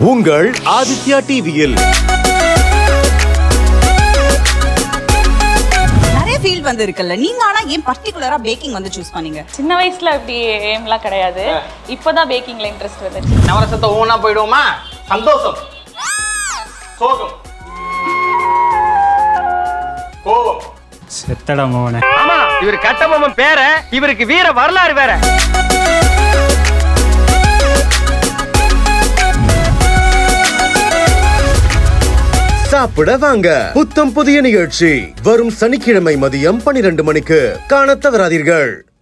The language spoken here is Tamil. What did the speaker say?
உங்கள் ஆதித்யா டிவியில் நிறைய ஃபீல்ட் வந்து இருக்குல்ல நீங்க ஆனா ஏன் பர்டிகுலரா பேக்கிங் வந்து சூஸ் பண்ணீங்க சின்ன வயசுல அப்படி எய்ம்லாம் கிடையாது இப்போதான் பேக்கிங்ல இன்ட்ரெஸ்ட் வந்துச்சு நவரசத்தை ஒவ்வொன்றா போயிடுவோமா சந்தோஷம் சோகம் கோபம் செத்தடா மோகனே ஆமா இவர் கட்டபொம்மன் பேர இவருக்கு வீர வரலாறு வேற சாப்பிட வாங்க புத்தம் புதிய நிகழ்ச்சி வரும் சனிக்கிழமை மதியம் பனிரெண்டு மணிக்கு காணத் தவறாதீர்கள்